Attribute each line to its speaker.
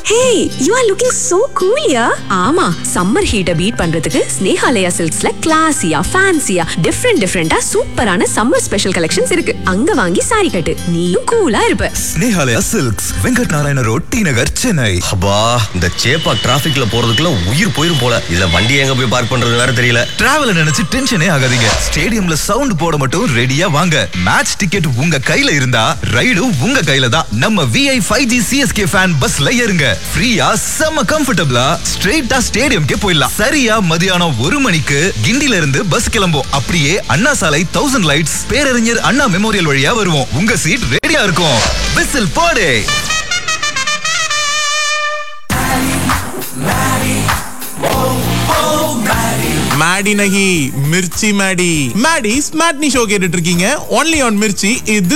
Speaker 1: hey you are looking so cool yeah
Speaker 2: ஆமா summer ஹீட்ட beat பண்றதுக்கு Snehalaya சில்க்ஸ்ல கிளாசியா ஃபேன்சியா different டிஃப்ரெண்டா சூப்பரான சம்மர் ஸ்பெஷல் கலெக்ஷன்ஸ் இருக்கு அங்க வாங்கி சாரி கட்டு நீயும் கூலா இருப்ப
Speaker 3: Snehalaya silks Venkat Narayana road T Nagar Chennai
Speaker 4: அப்பா இந்த சேப்பாக் டிராபிக்ல போறதுக்குள்ள உயிர் போயிரும் போல இதுல வண்டி எங்க போய் பார்க் பண்றது வேற தெரியல
Speaker 3: டிராவல நினைச்சு டென்ஷனே ஆகாதீங்க ஸ்டேடியம்ல சவுண்ட் போட மட்டும் ரெடியா வாங்க மேட்ச் டிக்கெட் உங்க கையில இருந்தா ரைடும் உங்க கையில தான் நம்ம V I five G CSK fan பஸ்ல ஏறுங்க ஃப்ரீயா செம்ம கம்ஃபர்டபுளா ஸ்ட்ரெயிட்டா ஸ்டேடியம்க்கே போயிடலாம் சரியா மதியானம் ஒரு மணிக்கு கிண்டில இருந்து பஸ் கிளம்பும் அப்படியே அண்ணா சாலை தௌசண்ட் லைட்ஸ் பேரறிஞர் அண்ணா மெமோரியல் வழியா வருவோம் உங்க சீட் ரெடியா இருக்கும் விசில் போடு
Speaker 5: மேடி நகி மிர்ச்சி மேடி மேடி ஸ்மார்ட்னி ஷோ கேட்டுட்டு இருக்கீங்க ஒன்லி ஆன் மிர்ச்சி இது